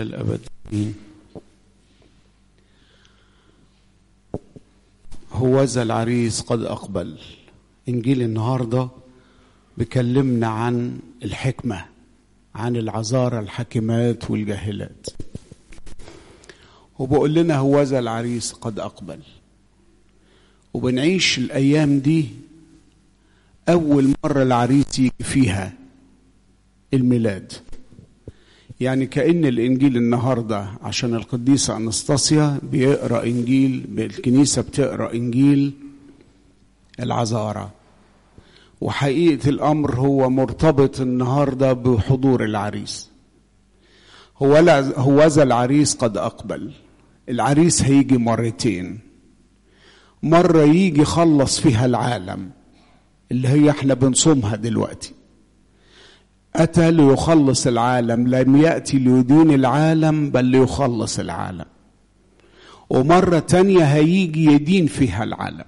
الأبد آمين. هوذا العريس قد أقبل إنجيل النهاردة بيكلمنا عن الحكمة عن العذارى الحكمات والجاهلات وبقول لنا هوذا العريس قد أقبل وبنعيش الأيام دي أول مرة العريس يجي فيها الميلاد يعني كأن الإنجيل النهاردة عشان القديسة أنستاسيا بيقرأ إنجيل الكنيسة بتقرأ إنجيل العذارى وحقيقة الأمر هو مرتبط النهاردة بحضور العريس هو هوذا العريس قد أقبل العريس هيجي مرتين مرة يجي يخلص فيها العالم اللي هي احنا بنصومها دلوقتي أتى ليخلص العالم لم يأتي ليدين العالم بل ليخلص العالم ومرة تانية هيجي يدين فيها العالم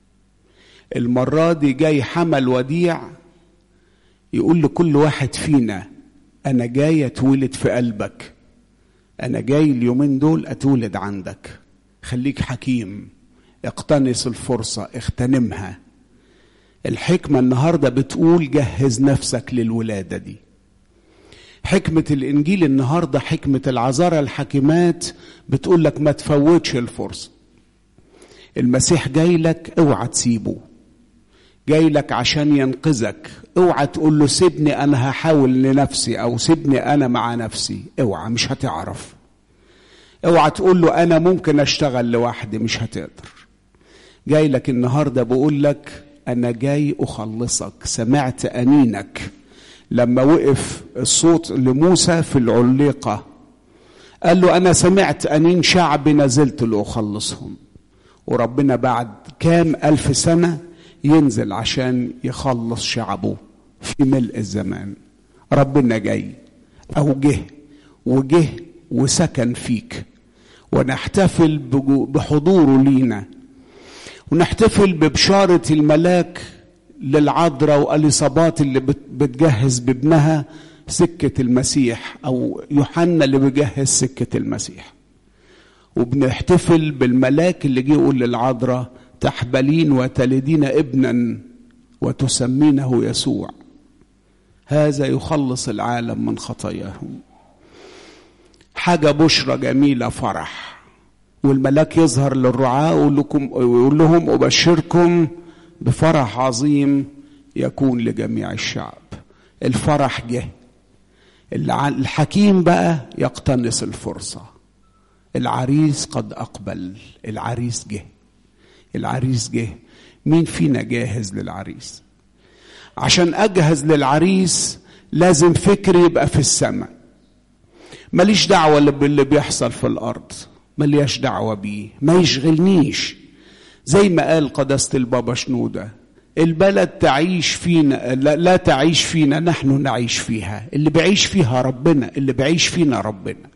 المرة دي جاي حمل وديع يقول لكل واحد فينا أنا جاي أتولد في قلبك أنا جاي اليومين دول أتولد عندك خليك حكيم اقتنص الفرصة اغتنمها الحكمة النهاردة بتقول جهز نفسك للولادة دي حكمة الإنجيل النهاردة حكمة العذارى الحكيمات بتقول لك ما تفوتش الفرصة المسيح جاي لك اوعى تسيبه جاي لك عشان ينقذك اوعى تقول له سيبني انا هحاول لنفسي او سيبني انا مع نفسي اوعى مش هتعرف اوعى تقول له انا ممكن اشتغل لوحدي مش هتقدر جاي لك النهارده بقول لك انا جاي اخلصك سمعت انينك لما وقف الصوت لموسى في العليقه قال له انا سمعت انين شعبي نزلت لاخلصهم وربنا بعد كام الف سنه ينزل عشان يخلص شعبه في ملء الزمان ربنا جاي او جه وجه وسكن فيك ونحتفل بحضوره لينا ونحتفل ببشارة الملاك للعذراء واليصابات اللي بتجهز بابنها سكة المسيح أو يوحنا اللي بيجهز سكة المسيح وبنحتفل بالملاك اللي جه يقول للعذراء تحبلين وتلدين ابنا وتسمينه يسوع هذا يخلص العالم من خطاياهم حاجة بشرى جميلة فرح والملاك يظهر للرعاة ويقول لكم ويقول لهم أبشركم بفرح عظيم يكون لجميع الشعب الفرح جه الحكيم بقى يقتنص الفرصة العريس قد أقبل العريس جه العريس جه مين فينا جاهز للعريس عشان أجهز للعريس لازم فكري يبقى في السماء ماليش دعوة باللي بيحصل في الأرض ملياش دعوة بيه ما يشغلنيش زي ما قال قداسة البابا شنودة البلد تعيش فينا لا, لا تعيش فينا نحن نعيش فيها اللي بعيش فيها ربنا اللي بعيش فينا ربنا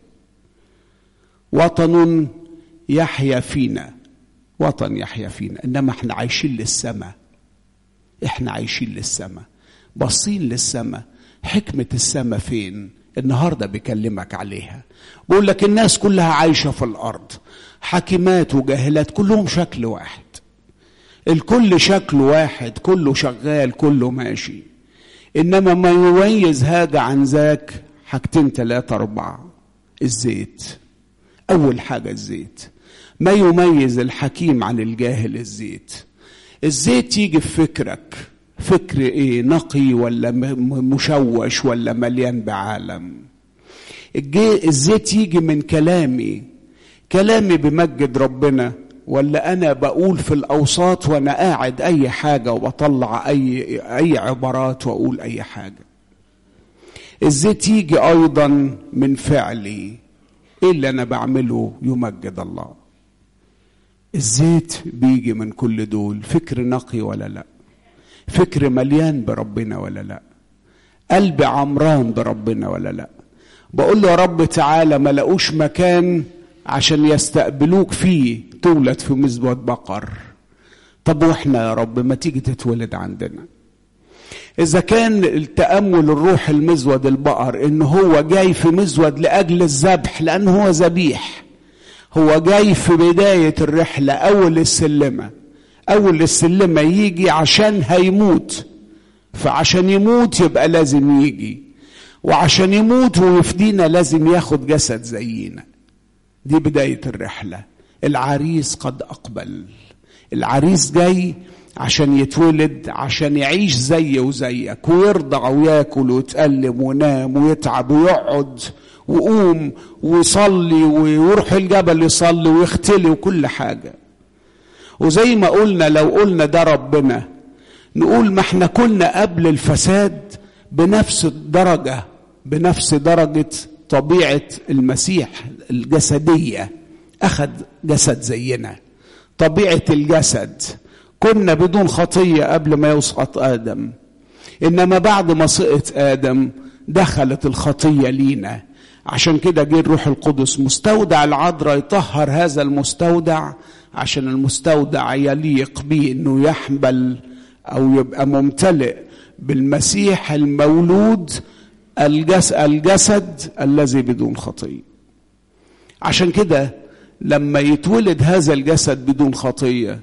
وطن يحيا فينا وطن يحيا فينا انما احنا عايشين للسماء احنا عايشين للسماء باصين للسماء حكمة السماء فين النهاردة بكلمك عليها بقول لك الناس كلها عايشة في الأرض حكيمات وجاهلات كلهم شكل واحد الكل شكل واحد كله شغال كله ماشي إنما ما يميز هذا عن ذاك حاجتين ثلاثة أربعة الزيت أول حاجة الزيت ما يميز الحكيم عن الجاهل الزيت الزيت يجي في فكرك فكر ايه نقي ولا مشوش ولا مليان بعالم الزيت يجي من كلامي كلامي بمجد ربنا ولا انا بقول في الاوساط وانا قاعد اي حاجه وبطلع اي اي عبارات واقول اي حاجه الزيت يجي ايضا من فعلي ايه اللي انا بعمله يمجد الله الزيت بيجي من كل دول فكر نقي ولا لا فكر مليان بربنا ولا لا قلب عمران بربنا ولا لا بقول له يا رب تعالى ما لقوش مكان عشان يستقبلوك فيه تولد في مزبوط بقر طب واحنا يا رب ما تيجي تتولد عندنا إذا كان التأمل الروح المزود البقر إن هو جاي في مزود لأجل الذبح لأن هو ذبيح هو جاي في بداية الرحلة أول السلمة أول السلمة يجي عشان هيموت فعشان يموت يبقى لازم يجي وعشان يموت ويفدينا لازم ياخد جسد زينا دي بداية الرحلة العريس قد أقبل العريس جاي عشان يتولد عشان يعيش زي وزيك ويرضع وياكل ويتألم وينام ويتعب ويقعد ويقوم ويصلي ويروح الجبل يصلي ويختلي وكل حاجة وزي ما قلنا لو قلنا ده ربنا نقول ما احنا كنا قبل الفساد بنفس الدرجة بنفس درجة طبيعة المسيح الجسدية أخذ جسد زينا طبيعة الجسد كنا بدون خطية قبل ما يسقط آدم إنما بعد ما سقط آدم دخلت الخطية لينا عشان كده جه الروح القدس مستودع العذراء يطهر هذا المستودع عشان المستودع يليق بيه انه يحمل او يبقى ممتلئ بالمسيح المولود الجس الجسد الذي بدون خطيه عشان كده لما يتولد هذا الجسد بدون خطيه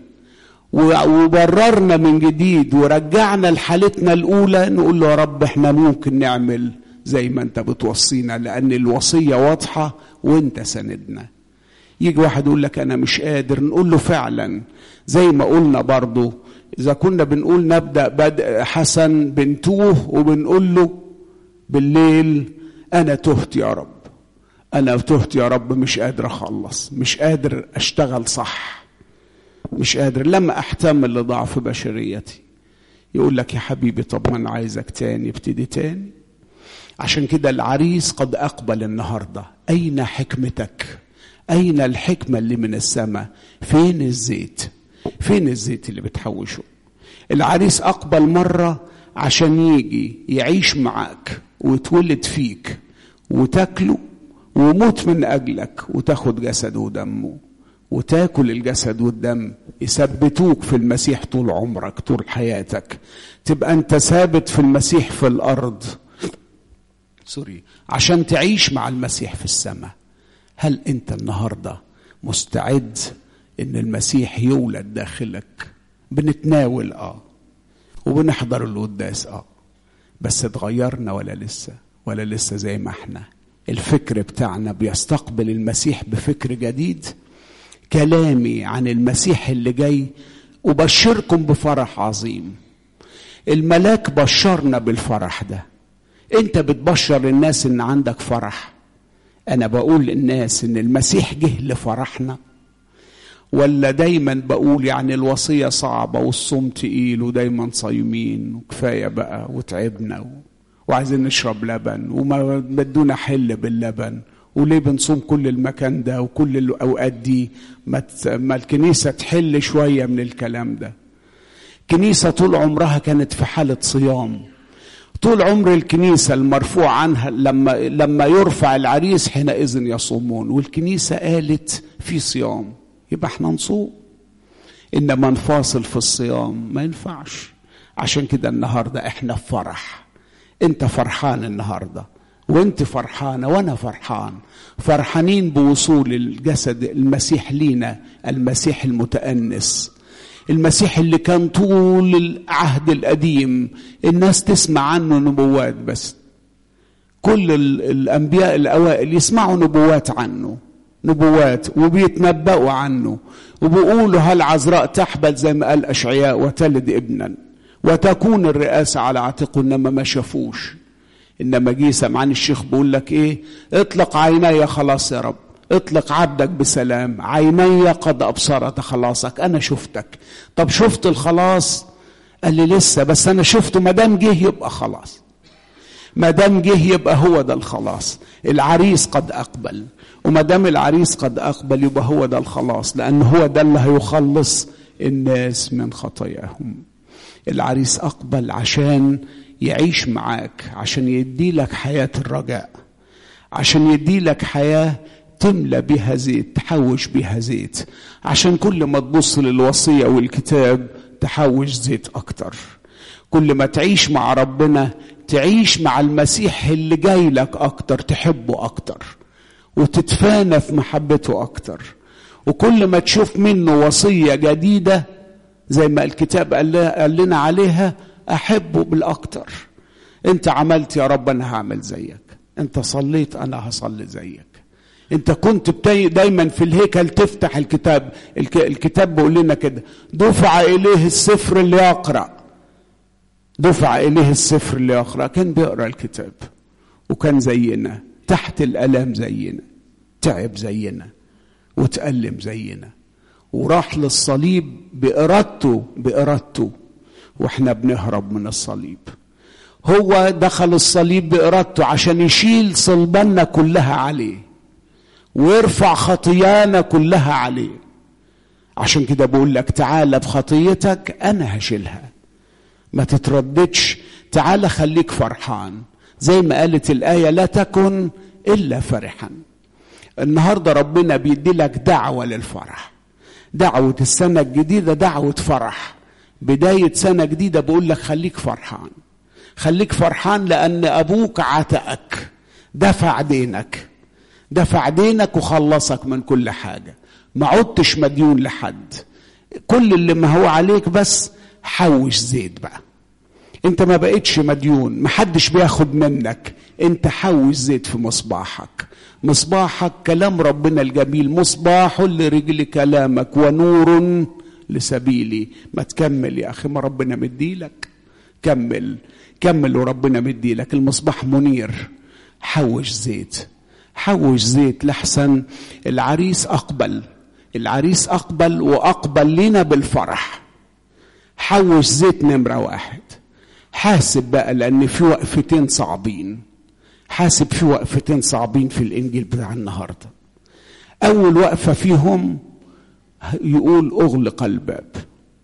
وبررنا من جديد ورجعنا لحالتنا الاولى نقول له يا رب احنا ممكن نعمل زي ما انت بتوصينا لان الوصيه واضحه وانت سندنا يجي واحد يقول لك انا مش قادر نقول له فعلا زي ما قلنا برضه اذا كنا بنقول نبدا بدء حسن بنتوه وبنقول له بالليل انا تهت يا رب انا تهت يا رب مش قادر اخلص مش قادر اشتغل صح مش قادر لما احتمل لضعف بشريتي يقول لك يا حبيبي طب ما انا عايزك تاني ابتدي تاني عشان كده العريس قد اقبل النهارده اين حكمتك اين الحكمه اللي من السماء فين الزيت فين الزيت اللي بتحوشه العريس اقبل مره عشان يجي يعيش معاك ويتولد فيك وتاكله ويموت من اجلك وتاخد جسده ودمه وتاكل الجسد والدم يثبتوك في المسيح طول عمرك طول حياتك تبقى انت ثابت في المسيح في الارض سوري عشان تعيش مع المسيح في السماء هل انت النهارده مستعد ان المسيح يولد داخلك بنتناول اه وبنحضر القداس اه بس اتغيرنا ولا لسه ولا لسه زي ما احنا الفكر بتاعنا بيستقبل المسيح بفكر جديد كلامي عن المسيح اللي جاي أبشركم بفرح عظيم الملاك بشرنا بالفرح ده انت بتبشر الناس ان عندك فرح انا بقول للناس ان المسيح جه لفرحنا ولا دايما بقول يعني الوصيه صعبه والصوم تقيل ودايما صايمين وكفايه بقى وتعبنا و... وعايزين نشرب لبن وما بدونا حل باللبن وليه بنصوم كل المكان ده وكل الاوقات دي ما, ما الكنيسه تحل شويه من الكلام ده كنيسه طول عمرها كانت في حاله صيام طول عمر الكنيسة المرفوع عنها لما لما يرفع العريس حينئذ يصومون والكنيسة قالت في صيام يبقى احنا نصوم انما نفاصل في الصيام ما ينفعش عشان كده النهارده احنا في فرح انت فرحان النهارده وانت فرحانه وانا فرحان فرحانين بوصول الجسد المسيح لينا المسيح المتأنس المسيح اللي كان طول العهد القديم الناس تسمع عنه نبوات بس كل الانبياء الاوائل يسمعوا نبوات عنه نبوات وبيتنبأوا عنه وبيقولوا هل عذراء تحبل زي ما قال اشعياء وتلد ابنا وتكون الرئاسه على عاتقه انما ما شافوش انما جه سمعان الشيخ بيقول لك ايه اطلق عيني خلاص يا رب اطلق عبدك بسلام عيني قد ابصرت خلاصك انا شفتك طب شفت الخلاص قال لي لسه بس انا شفته ما دام جه يبقى خلاص ما دام جه يبقى هو ده الخلاص العريس قد اقبل وما دام العريس قد اقبل يبقى هو ده الخلاص لان هو ده اللي هيخلص الناس من خطاياهم العريس اقبل عشان يعيش معاك عشان يدي لك حياه الرجاء عشان يدي لك حياه تملى بها زيت تحوش بها زيت عشان كل ما تبص للوصيه والكتاب تحوش زيت اكتر كل ما تعيش مع ربنا تعيش مع المسيح اللي جاي لك اكتر تحبه اكتر وتتفانى في محبته اكتر وكل ما تشوف منه وصيه جديده زي ما الكتاب قال لنا عليها احبه بالاكتر انت عملت يا رب انا هعمل زيك انت صليت انا هصلي زيك انت كنت بتاي دايما في الهيكل تفتح الكتاب الكتاب بيقول لنا كده دفع اليه السفر اللي يقرا دفع اليه السفر اللي يقرا كان بيقرا الكتاب وكان زينا تحت الالام زينا تعب زينا وتألم زينا وراح للصليب بإرادته بإرادته واحنا بنهرب من الصليب هو دخل الصليب بإرادته عشان يشيل صلبنا كلها عليه ويرفع خطيانا كلها عليه عشان كده بقول لك تعالى بخطيتك انا هشيلها ما تترددش تعالى خليك فرحان زي ما قالت الآية لا تكن إلا فرحا النهاردة ربنا بيدي لك دعوة للفرح دعوة السنة الجديدة دعوة فرح بداية سنة جديدة بقول لك خليك فرحان خليك فرحان لأن أبوك عتقك دفع دينك دفع دينك وخلصك من كل حاجة ما عدتش مديون لحد كل اللي ما هو عليك بس حوش زيت بقى انت ما بقتش مديون محدش بياخد منك انت حوش زيت في مصباحك مصباحك كلام ربنا الجميل مصباح لرجل كلامك ونور لسبيلي ما تكمل يا اخي ما ربنا مديلك كمل كمل وربنا مديلك المصباح منير حوش زيت حوش زيت لحسن العريس اقبل العريس اقبل واقبل لنا بالفرح حوش زيت نمره واحد حاسب بقى لان في وقفتين صعبين حاسب في وقفتين صعبين في الانجيل بتاع النهارده اول وقفه فيهم يقول اغلق الباب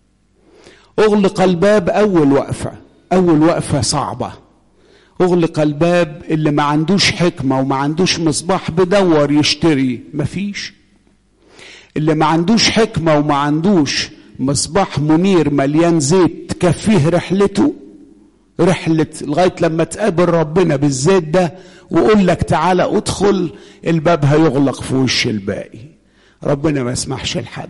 اغلق الباب اول وقفه اول وقفه صعبه اغلق الباب اللي ما عندوش حكمه وما عندوش مصباح بدور يشتري مفيش اللي ما عندوش حكمه وما عندوش مصباح منير مليان زيت تكفيه رحلته رحلة لغاية لما تقابل ربنا بالزيت ده ويقول لك تعالى ادخل الباب هيغلق في وش الباقي ربنا ما يسمحش لحد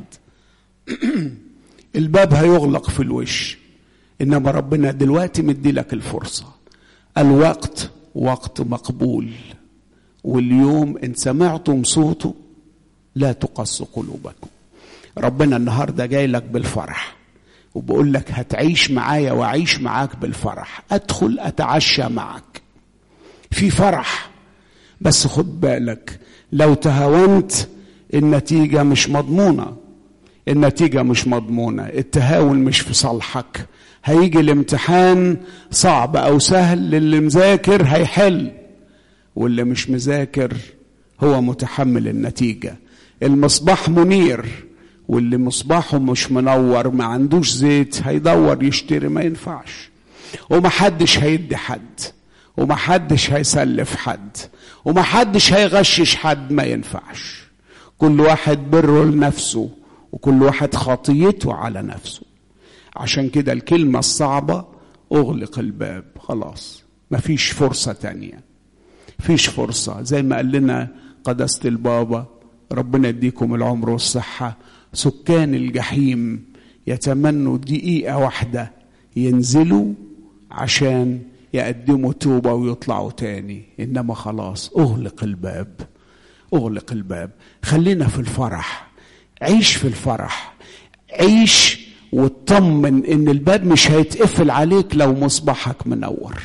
الباب هيغلق في الوش انما ربنا دلوقتي مدي لك الفرصة الوقت وقت مقبول واليوم ان سمعتم صوته لا تقص قلوبكم ربنا النهارده جاي لك بالفرح وبقول لك هتعيش معايا واعيش معاك بالفرح ادخل اتعشى معك في فرح بس خد بالك لو تهاونت النتيجة مش مضمونة النتيجة مش مضمونة التهاون مش في صالحك هيجي الامتحان صعب او سهل للي مذاكر هيحل واللي مش مذاكر هو متحمل النتيجة المصباح منير واللي مصباحه مش منور ما عندوش زيت هيدور يشتري ما ينفعش ومحدش هيدي حد ومحدش هيسلف حد ومحدش هيغشش حد ما ينفعش كل واحد بره لنفسه وكل واحد خطيته على نفسه عشان كده الكلمة الصعبة اغلق الباب خلاص مفيش فرصة تانية فيش فرصة زي ما قال لنا قداسة البابا ربنا يديكم العمر والصحة سكان الجحيم يتمنوا دقيقة واحدة ينزلوا عشان يقدموا توبة ويطلعوا تاني إنما خلاص أغلق الباب أغلق الباب خلينا في الفرح عيش في الفرح عيش واطمن إن الباب مش هيتقفل عليك لو مصباحك منور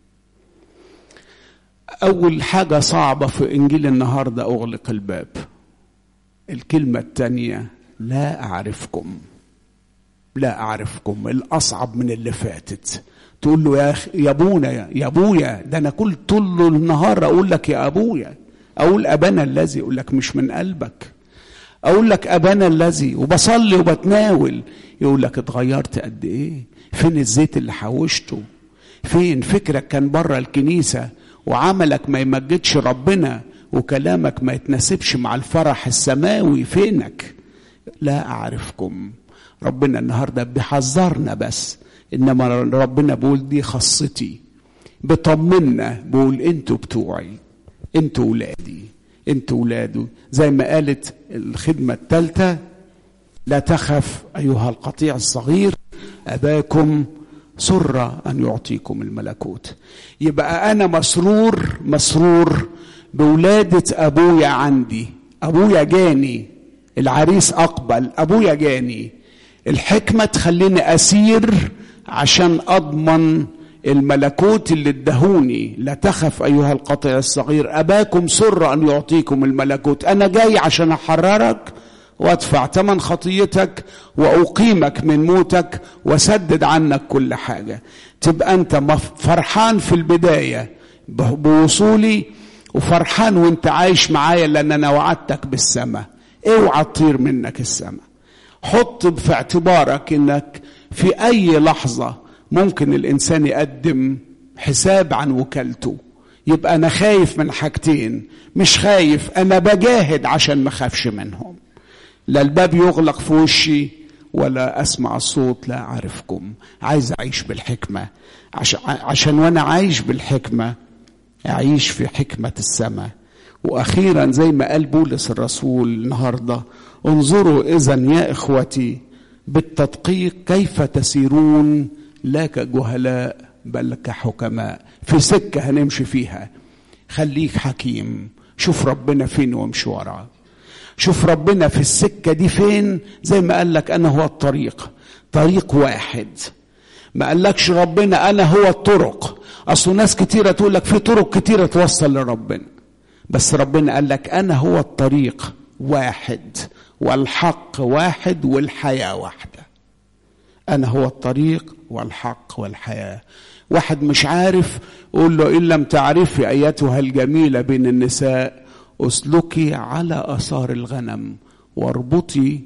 أول حاجة صعبة في إنجيل النهاردة أغلق الباب الكلمة الثانية لا أعرفكم لا أعرفكم الأصعب من اللي فاتت تقول له يا أخي يا أبونا يا أبويا ده أنا كل طول النهار أقول لك يا أبويا أقول أبانا الذي يقول لك مش من قلبك أقول لك أبانا الذي وبصلي وبتناول يقول لك اتغيرت قد إيه فين الزيت اللي حوشته فين فكرك كان بره الكنيسة وعملك ما يمجدش ربنا وكلامك ما يتناسبش مع الفرح السماوي فينك لا أعرفكم ربنا النهارده بيحذرنا بس انما ربنا بيقول دي خاصتي بطمنا بيقول انتوا بتوعي انتوا ولادي انتوا ولاده زي ما قالت الخدمه الثالثه لا تخف ايها القطيع الصغير اباكم سر ان يعطيكم الملكوت يبقى انا مسرور مسرور بولاده ابويا عندي ابويا جاني العريس اقبل ابويا جاني الحكمه تخليني اسير عشان اضمن الملكوت اللي ادهوني لا تخف ايها القطيع الصغير اباكم سر ان يعطيكم الملكوت انا جاي عشان احررك وادفع ثمن خطيتك واقيمك من موتك واسدد عنك كل حاجه تبقى انت فرحان في البدايه بوصولي وفرحان وانت عايش معايا لان انا وعدتك بالسماء اوعى تطير منك السماء حط في اعتبارك انك في اي لحظه ممكن الانسان يقدم حساب عن وكالته يبقى انا خايف من حاجتين مش خايف انا بجاهد عشان ما اخافش منهم لا الباب يغلق في وشي ولا اسمع الصوت لا اعرفكم عايز اعيش بالحكمه عشان, عشان وانا عايش بالحكمه اعيش في حكمه السماء واخيرا زي ما قال بولس الرسول النهارده انظروا اذا يا اخوتي بالتدقيق كيف تسيرون لا كجهلاء بل كحكماء في سكه هنمشي فيها خليك حكيم شوف ربنا فين وامشي وراه شوف ربنا في السكه دي فين زي ما قال لك انا هو الطريق طريق واحد ما قالكش ربنا انا هو الطرق اصل ناس كتيره تقول لك في طرق كتيره توصل لربنا بس ربنا قال لك انا هو الطريق واحد والحق واحد والحياه واحده انا هو الطريق والحق والحياه واحد مش عارف قول له ان لم تعرفي ايتها الجميله بين النساء اسلكي على اثار الغنم واربطي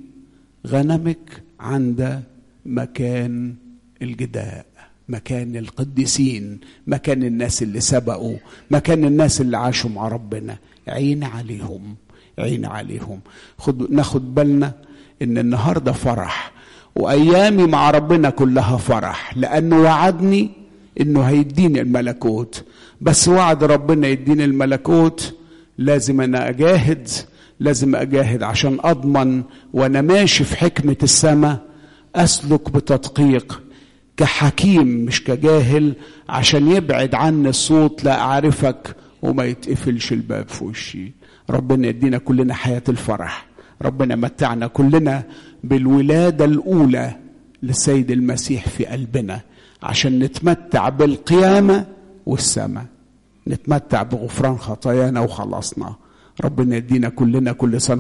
غنمك عند مكان الجداء مكان القديسين مكان الناس اللي سبقوا مكان الناس اللي عاشوا مع ربنا عين عليهم عين عليهم خد ناخد بالنا ان النهارده فرح وايامي مع ربنا كلها فرح لانه وعدني انه هيديني الملكوت بس وعد ربنا يديني الملكوت لازم انا اجاهد لازم اجاهد عشان اضمن وانا ماشي في حكمه السماء اسلك بتدقيق كحكيم مش كجاهل عشان يبعد عني الصوت لا اعرفك وما يتقفلش الباب في وشي ربنا يدينا كلنا حياه الفرح ربنا متعنا كلنا بالولاده الاولى للسيد المسيح في قلبنا عشان نتمتع بالقيامه والسماء نتمتع بغفران خطايانا وخلاصنا ربنا يدينا كلنا كل سنه